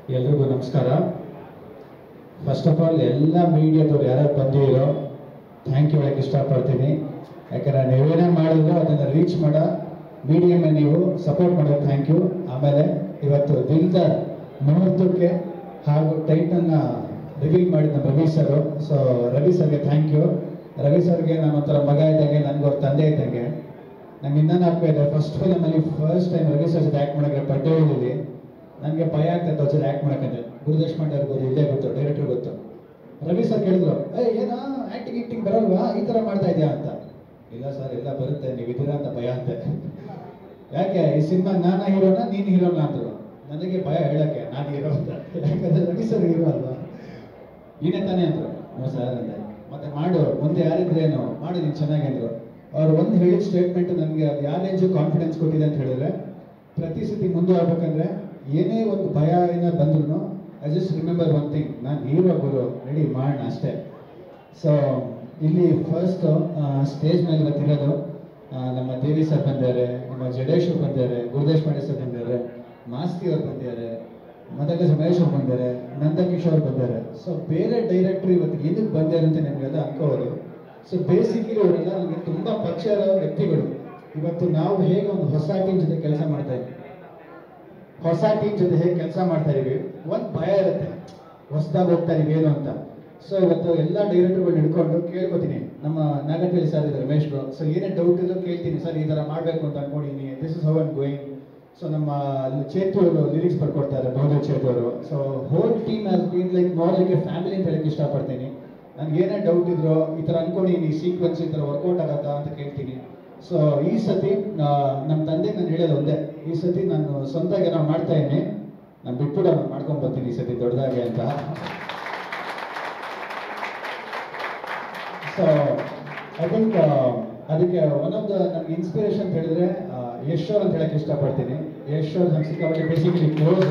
ಎಲ್ರಿಗೂ ನಮಸ್ಕಾರ first of all ಎಲ್ಲ ಮೀಡಿಯಾದವ್ರು ಯಾರು ಬಂದಿರೋ ಥ್ಯಾಂಕ್ ಯು ಹೇಳಕ್ಕೆ ಇಷ್ಟಪಡ್ತೀನಿ ಯಾಕಂದ್ರೆ ನೀವೇನೇ ಮಾಡಿದ್ರು ಅದನ್ನು ರೀಚ್ ಮಾಡೋ ಮೀಡಿಯಮ್ಮೆ ನೀವು ಸಪೋರ್ಟ್ ಮಾಡೋದು ಥ್ಯಾಂಕ್ ಯು ಆಮೇಲೆ ಇವತ್ತು ದಿಲ್ದಾರ್ ಮುಹೂರ್ತಕ್ಕೆ ಹಾಗೂ ಟೈಟನ್ನ ರಿವೀಲ್ ಮಾಡಿದ ನಮ್ಮ ರವಿ ಸರ್ ಸೊ ರವಿ ಸರ್ಗೆ ಥ್ಯಾಂಕ್ ಯು ರವಿ ಸರ್ಗೆ ನಾನು ಒಂಥರ ಮಗ ಇದ್ದಂಗೆ ನನಗೆ ತಂದೆ ಇದ್ದಂಗೆ ನಂಗೆ ಇನ್ನೊಂದು ಆಗ್ತಾ ಇದೆ ಫಸ್ಟ್ ಫಿಲಮಲ್ಲಿ ಫಸ್ಟ್ ಟೈಮ್ ರವಿ ಸರ್ ಜೊತೆ ಆ್ಯಕ್ಟ್ ಮಾಡೋಕ್ಕೆ ಬಡ್ಡೆ ಹೋಗಿದ್ವಿ ನನಗೆ ಭಯ ಆಗ್ತದೆ ಅವ್ರ ಜೊತೆ ಆ್ಯಕ್ಟ್ ಮಾಡೋಕ್ಕಂದ್ರೆ ಗುರುದೇಶ್ ಮಂಡ್ಯ ಗೊತ್ತು ಇಲ್ಲೇ ಗೊತ್ತು ಡೈರೆಕ್ಟರ್ ಗೊತ್ತು ರವಿ ಸರ್ ಕೇಳಿದ್ರು ಏ ಏನೋ ಆ್ಯಕ್ಟಿಂಗ್ ಆ್ಯಕ್ಟಿಂಗ್ ಬರಲ್ವಾ ಈ ಥರ ಮಾಡ್ತಾ ಇದೆಯಾ ಅಂತ ಇಲ್ಲ ಸರ್ ಎಲ್ಲ ಬರುತ್ತೆ ನೀವು ಇದ್ದೀರಾ ಅಂತ ಭಯ ಅಂತೆ ಯಾಕೆ ಈ ಸಿನಿಮಾ ನಾನ ಹೀರೋನ ನೀನು ಹೀರೋನ ಅಂದ್ರು ನನಗೆ ಭಯ ಹೇಳಕ್ಕೆ ನಾನು ಹೀರೋ ಅಂತ ಯಾಕಂದ್ರೆ ರವಿ ಸರ್ ಹೀರೋ ಅಲ್ವಾ ನೀನೇ ತಾನೇ ಅಂದ್ರು ಹ್ಞೂ ಸರ್ ಅಂದೆ ಮತ್ತೆ ಮಾಡು ಮುಂದೆ ಯಾರಿದ್ರೇನು ಮಾಡು ನೀನು ಚೆನ್ನಾಗಿ ಅಂದ್ರು ಅವ್ರು ಒಂದು ಹೇಳಿದ ಸ್ಟೇಟ್ಮೆಂಟ್ ನನಗೆ ಅದು ಯಾವ ರೇಂಜು ಕಾನ್ಫಿಡೆನ್ಸ್ ಕೊಟ್ಟಿದೆ ಅಂತ ಹೇಳಿದ್ರೆ ಪ್ರತಿ ಸತಿ ಮುಂದೆ ಹೋಗ್ಬೇಕಂದ್ರೆ ಏನೇ ಒಂದು ಭಯ ಏನೋ ಬಂದ್ರು I just remember one thing ನಾನು ಹೀರೋ ಗುರು ರೆಡಿ ಮಾಡೋಣ ಅಷ್ಟೇ ಸೊ ಇಲ್ಲಿ ಫಸ್ಟ್ ಸ್ಟೇಜ್ ಮೇಲೆ ಇವತ್ತಿರೋದು ಆ, ನಮ್ಮ ದೇವಿ ಸರ್ ಬಂದಿದ್ದಾರೆ ನಮ್ಮ ಜಡೇಶ್ ಅವ್ರು ಬಂದಿದ್ದಾರೆ ಗುರುದೇಶ್ ಪಾಂಡೆ ಸರ್ ಬಂದಿದ್ದಾರೆ ಮಾಸ್ತಿ ಅವ್ರು ಬಂದಿದ್ದಾರೆ ಮದಗಜ ಮಹೇಶ್ ಅವ್ರು ಬಂದಿದ್ದಾರೆ ನಂದಕಿಶೋರ್ ಬಂದಿದ್ದಾರೆ ಸೊ ಬೇರೆ ಡೈರೆಕ್ಟರ್ ಇವತ್ತು ಏನಕ್ಕೆ ಬಂದಿದ್ದಾರೆ ಅಂತ ನಿಮಗೆಲ್ಲ ಅನ್ಕೋಬೋದು ಸೊ ಬೇಸಿಕಲಿ ಅವರೆಲ್ಲ ನಮಗೆ ತುಂಬ ಪರಿಚಯ ಇರೋ ವ್ಯಕ್ತಿಗಳು ಇವತ್ತು ನಾವು ಹೇಗೆ ಒಂದು ಹೊಸ ಟೀಮ್ ಜೊತೆ ಕೆಲಸ ಮಾಡ್ತಾ ಇದ್ವಿ ಹೊಸ ಟೀಮ್ ಜೊತೆ ಹೇಗೆ ಕೆಲಸ ಮಾಡ್ತಾ ಇದೀವಿ ಒಂದು ಭಯ ಇರುತ್ತೆ ಹೊಸದಾಗಿ ಹೋಗ್ತಾ ಇದೀವಿ ಏನು ಅಂತ ಸೊ ಇವತ್ತು ಎಲ್ಲ ಡೈರೆಕ್ಟರ್ಗಳು ಹಿಡ್ಕೊಂಡು ಕೇಳ್ಕೊತೀನಿ ನಮ್ಮ ನಾಗಪಲ್ಲಿ ಸರ್ ಇದ್ದಾರೆ ರಮೇಶ್ ಸೊ ಏನೇ ಡೌಟ್ ಇದ್ರು ಕೇಳ್ತೀನಿ ಸರ್ ಈ ಥರ ಮಾಡಬೇಕು ಅಂತ ಅನ್ಕೊಂಡಿನಿ this is how an going so ನಮ್ಮ ಚೇತು ಅವರು ಲಿರಿಕ್ಸ್ ಬರ್ಕೊಡ್ತಾರೆ ಬಹುದೇವ್ ಚೇತು ಅವರು so whole team has been like more like a family ಅಂತ ಹೇಳಕ್ಕೆ ಇಷ್ಟಪಡ್ತೀನಿ ನನ್ಗೆ ಏನೇ ಡೌಟ್ ಇದ್ರು ಈ ಥರ ಅನ್ಕೊಂಡಿನಿ ಸೀಕ್ವೆನ್ಸ್ ಈ ಥರ ವರ್ಕೌಟ್ ಆಗತ್ತಾ ಅಂತ ಕೇಳ್ತೀನಿ ಸೊ ಈ ಸತಿ ಆ, ನಮ್ಮ ತಂದೆ ನಾನು ಹೇಳೋದು ಒಂದೇ ಈ ಸತಿ ನಾನು ಸ್ವಂತಾಗಿ ನಾವು ಮಾಡ್ತಾ ಇದ್ದೀನಿ ನಾನು ಬಿಟ್ಬಿಟ್ಟು ಅವ್ನು ಮಾಡ್ಕೊಂಡ್ ಬರ್ತೀನಿ ಈ ಸತಿ ದೊಡ್ಡದಾಗಿ ಅಂತ ಸೊ ಐ ಥಿಂಕ್ ಅದಕ್ಕೆ ಒನ್ ಆಫ್ ದ ನನಗೆ ಇನ್ಸ್ಪಿರೇಷನ್ ಅಂತ ಹೇಳಿದ್ರೆ ಆ, ಯಶ್ ಅವ್ರು ಅಂತ ಹೇಳಕ್ಕೆ ಇಷ್ಟಪಡ್ತೀನಿ ಯಶ್ ಅವ್ರು ನಮ್ಮ ಸಿಕ್ಕಾಪಟ್ಟೆ ಬೇಸಿಕಲಿ ಕ್ಲೋಸ್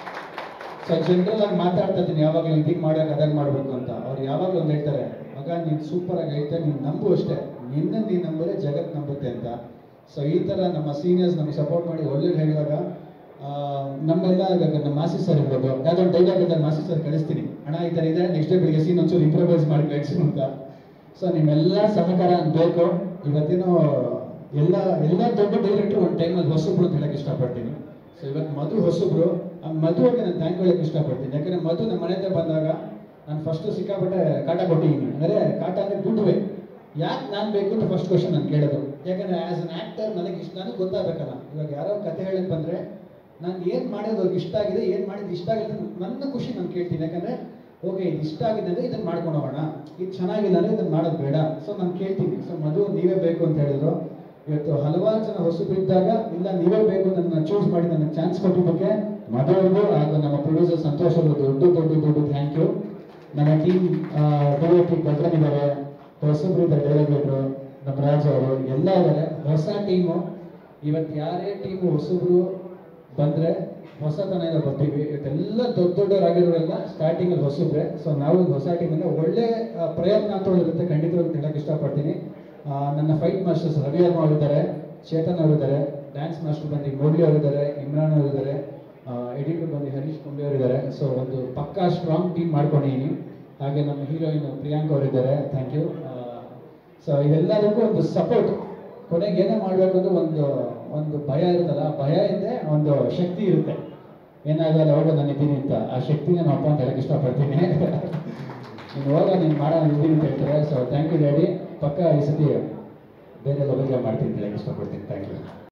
ಸೊ ಜನರಲ್ ಆಗಿ ಮಾತಾಡ್ತಾ ಇದ್ದೀನಿ ಯಾವಾಗಲೂ ಇದೀಗ ಮಾಡೋಕೆ ಅದಾಗ ಮಾಡಬೇಕು ಅಂತ ಅವ್ರು ಯಾವಾಗಲೂ ಒಂದು ಹೇಳ್ತಾರೆ ಮಗ ನೀನು ಸೂಪರ್ ಆಗಿ ಹೇಳ್ತಾರೆ ನೀನು ನಂಬು ಅಷ್ಟೇ ನಿನ್ನ ನೀನು ನಂಬರೆ ಜಗತ್ ನಂಬುತ್ತೆ ಅಂತ ಸೊ ಈ ಥರ ನಮ್ಮ ಸೀನಿಯರ್ಸ್ ನಮಗೆ ಸಪೋರ್ಟ್ ಮಾಡಿ ಒಳ್ಳೇದು ಹೇಳಿದಾಗ ಆ, ನಮ್ಮೆಲ್ಲ ಇವಾಗ ನಮ್ಮ ಮಾಸಿ ಸರ್ ಇರ್ಬೋದು ಯಾವುದೋ ಒಂದು ಡೈಲಾಗ್ ಇದ್ದಾಗ ಮಾಸಿ ಸರ್ ಕಳಿಸ್ತೀನಿ ಅಣ್ಣ ಈ ಥರ ಇದೆ ನೆಕ್ಸ್ಟ್ ಡೇ ಬೆಳಿಗ್ಗೆ ಸೀನ್ ಒಂಚೂರು ಇಂಪ್ರೂವೈಸ್ ಮಾಡಿ ಕಳಿಸಿ ಅಂತ ಸೊ ನಿಮ್ಮೆಲ್ಲ ಸಹಕಾರ ಬೇಕು ಇವತ್ತೇನು ಎಲ್ಲ ಎಲ್ಲ ದೊಡ್ಡ ಡೈರೆಕ್ಟರ್ ಒಂದು ಟೈಮಲ್ಲಿ ಹೊಸಬ್ರು ಅಂತ ಹೇಳಕ್ಕೆ ಇಷ್ಟಪಡ್ತೀನಿ ಸೊ ಇವತ್ತು ಮಧು ಹೊಸಬ್ರು ಆ ಮಧುವಿಗೆ ನಾನು ಥ್ಯಾಂಕ್ ಹೇಳಕ್ಕೆ ಇಷ್ಟಪಡ್ತೀನಿ ಯಾಕಂದ್ರೆ ಮಧು ನಮ್ಮ ಮನೆ ಹತ್ರ ಬಂದಾಗ ನಾನು ಫಸ್ಟ್ ಸಿಕ್ಕಾಪಟ್ಟೆ ಕಾಟ ಕೊಟ್ಟಿದ್ದೀನಿ ಅಂದರೆ ಕಾಟ ಅಂದರೆ ದುಡ್ಡುವೆ ಯಾಕೆ ನಾನು ಬೇಕು ಅಂತ ಫಸ್ಟ್ ಕ್ವಶನ್ ನಾನು ಕೇಳೋದು ಯಾಕಂದ್ರೆ ಆ್ಯಸ್ ಅನ್ ಆ್ಯಕ್ಟರ್ ನನಗೆ ಇಷ್ಟ ನನಗೆ ಗೊತ್ತಾಗಬೇಕಲ್ಲ ಇವಾಗ ಯಾರೋ ಕತೆ ಹೇಳಕ್ಕೆ ಬಂದರೆ ನಾನು ಏನು ಮಾಡೋದು ಅವ್ರಿಗೆ ಇಷ್ಟ ಆಗಿದೆ ಏನು ಮಾಡಿದ್ದು ಇಷ್ಟ ಆಗಿದೆ ಅಂತ ನನ್ನ ಖುಷಿ ನಾನು ಕೇಳ್ತೀನಿ ಯಾಕಂದರೆ ಓಕೆ ಇದು ಇಷ್ಟ ಆಗಿದೆ ಅಂದರೆ ಇದನ್ನು ಮಾಡ್ಕೊಂಡು ಹೋಗೋಣ ಇದು ಚೆನ್ನಾಗಿಲ್ಲ ಅಂದರೆ ಇದನ್ನು ಮಾಡೋದು ಬೇಡ ಸೊ ನಾನು ಕೇಳ್ತೀನಿ ಸೊ ಮಧು ನೀವೇ ಬೇಕು ಅಂತ ಹೇಳಿದ್ರು ಇವತ್ತು ಹಲವಾರು ಜನ ಹೊಸಬ್ರು ಇದ್ದಾಗ ಇಲ್ಲ ನೀವೇ ಬೇಕು ಅಂತ ನನ್ನ ಚೂಸ್ ಮಾಡಿ ನನಗೆ ಚಾನ್ಸ್ ಕೊಟ್ಟಿದ್ದಕ್ಕೆ ಮಧು ಅವ್ರಿಗೂ ಹಾಗೂ ನಮ್ಮ ಪ್ರೊಡ್ಯೂಸರ್ ಸಂತೋಷ್ ಅವರು ದೊಡ್ಡ ದೊಡ್ಡ ದೊಡ್ಡ ಥ್ಯಾಂಕ್ ಯು ನಮ್ಮ ಟೀಮ್ ಡಿ ಭದ್ರನ್ ಇದ್ದಾರೆ ಹೊಸಬ್ರು ಇದ್ದಾರೆ ಡೈರೆಕ್ಟರು ನಮ್ಮ ರಾಜ್ ಅವರು ಎಲ್ಲ ಇದ್ದಾರೆ ಹೊಸ ಟೀಮು ಇವತ್ತು ಯಾರೇ ಟೀಮು ಹೊಸಬ್ರು ಬಂದರೆ ಹೊಸತನದಿಂದ ಬರ್ತೀವಿ ಇವತ್ತೆಲ್ಲ ದೊಡ್ಡ ದೊಡ್ಡವರಾಗಿರೋರೆಲ್ಲ ಸ್ಟಾರ್ಟಿಂಗಲ್ಲಿ ಹೊಸಬ್ರೆ ಸೊ ನಾವು ಒಂದು ಹೊಸ ಟೀಮಿಂದ ಒಳ್ಳೆ ಆ, ಪ್ರಯತ್ನ ಅಂತ ಇರುತ್ತೆ ಖಂಡಿತವಾಗಿ ಹೇಳಕ್ಕೆ ಇಷ್ಟಪಡ್ತೀನಿ ಆ, ನನ್ನ ಫೈಟ್ ಮಾಸ್ಟರ್ಸ್ ರವಿ ವರ್ಮ ಅವರಿದ್ದಾರೆ ಚೇತನ್ ಅವರಿದ್ದಾರೆ ಡ್ಯಾನ್ಸ್ ಮಾಸ್ಟರ್ ಬಂದು ಮುರಳಿ ಅವರಿದ್ದಾರೆ ಇಮ್ರಾನ್ ಅವರಿದ್ದಾರೆ ಎಡಿಟರ್ ಬಂದು ಹರೀಶ್ ಕುಂಬೆ ಅವರಿದ್ದಾರೆ ಸೊ ಒಂದು ಪಕ್ಕಾ ಸ್ಟ್ರಾಂಗ್ ಟೀಮ್ ಮಾಡ್ಕೊಂಡಿದ್ದೀನಿ ಹಾಗೆ ನಮ್ಮ ಹೀರೋಯಿನ್ ಪ್ರಿಯಾಂಕ್ ಅವರಿದ್ದಾರೆ ಥ್ಯಾಂಕ್ ಯು ಸೊ ಇದೆಲ್ಲದಕ್ಕೂ ಒಂದು ಸಪೋರ್ಟ್ ಕೊನೆಗೆ ಏನೇ ಮಾಡಬೇಕು ಅಂದ್ರೆ ಒಂದು ಒಂದು ಭಯ ಇರುತ್ತಲ್ಲ ಆ ಭಯ ಇದೆ ಒಂದು ಶಕ್ತಿ ಇರುತ್ತೆ ಏನಾಗಲ್ಲ ಹೋಗೋ ನಾನು ಇದ್ದೀನಿ ಅಂತ ಆ ಶಕ್ತಿನ ನಾನು ಅಪ್ಪ ಅಂತ ಹೇಳಕ್ಕೆ ಇಷ್ಟಪಡ್ತೀನಿ ನೀನು ಹೋಗ ನೀನು ಮಾಡೋ ಇದ್ದೀನಿ ಅಂತ ಹೇಳ್ತಾರೆ ಸೊ ಥ್ಯಾಂಕ್ ಯು ಡ್ಯಾಡಿ ಪಕ್ಕ ಈ ಸತಿ ಬೇರೆ ಲೆವೆಲ್ಗೆ ಮಾಡ್ತೀನಿ ಅಂತ ಹೇಳಕ್ಕೆ ಇಷ್ಟಪಡ್ತೀನಿ ಥ್ಯಾಂಕ್ ಯು